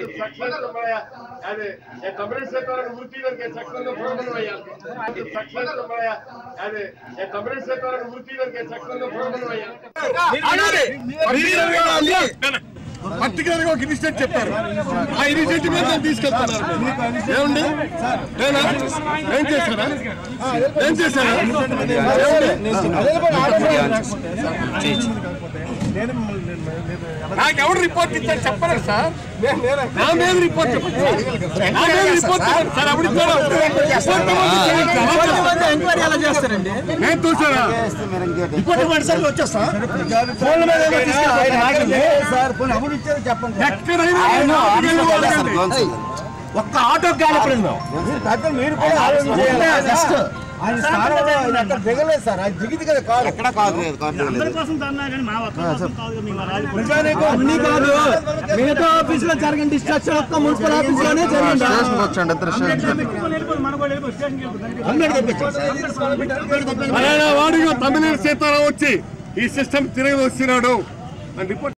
అది తమిళ సేతాలను వృత్తిలోకి చక్రంలో ప్రోగ్రాం అయ్యాలి అది తమిళ సేతాలను వృత్తిలోకి చక్రంలో ప్రోగ్రాం అయ్యాలి పర్టికులర్ గా ఒక ఇనిషియేట్ చెప్పారు ఆ ఇనిషియేటివ్ మీద నేను తీసుకెళ్తున్నారు ఏమండి నేనా ఏం చేశారా ఏం చేశారా నాకు ఎవరు రిపోర్ట్ ఇచ్చారు చెప్పలేదు సార్ నా మీద రిపోర్ట్ చెప్పండి నా మీద రిపోర్ట్ చెప్పండి సార్ అప్పుడు ఎంక్వైరీ ఎలా చేస్తారండి నేను చూసారా రిపోర్ట్ ఇవ్వండి సార్ వచ్చేస్తా ఫోన్ల మీద ఏమో తీసుకెళ్ళి సార్ పోనీ అమలు ఇచ్చేది చెప్పండి ఎక్కడైనా ఆటోకెళ్ళి వాళ్ళకండి. ఒక్క ఆటో కాలపడింది పెద్దలు మీరు కూడా ఆలోచన చేయాలి ఫస్ట్ ఆయన స్థానంలో ఆయన అక్కడ దిగలేదు సార్ ఆయన దిగింది కదా కాదు ఎక్కడ కాదు లేదు కాదు లేదు నిజానికి అన్ని కాదు మిగతా ఆఫీస్ లో జరిగిన డిస్ట్రక్షన్ ఒక్క మున్సిపల్ ఆఫీస్ లోనే జరిగింది వచ్చండి ఇద్దరు అందరికి తెప్పించారు అలాగే వాడిగా తమిళ సీతారాం వచ్చి ఈ సిస్టమ్ తిరిగి వస్తున్నాడు అని రిపోర్ట్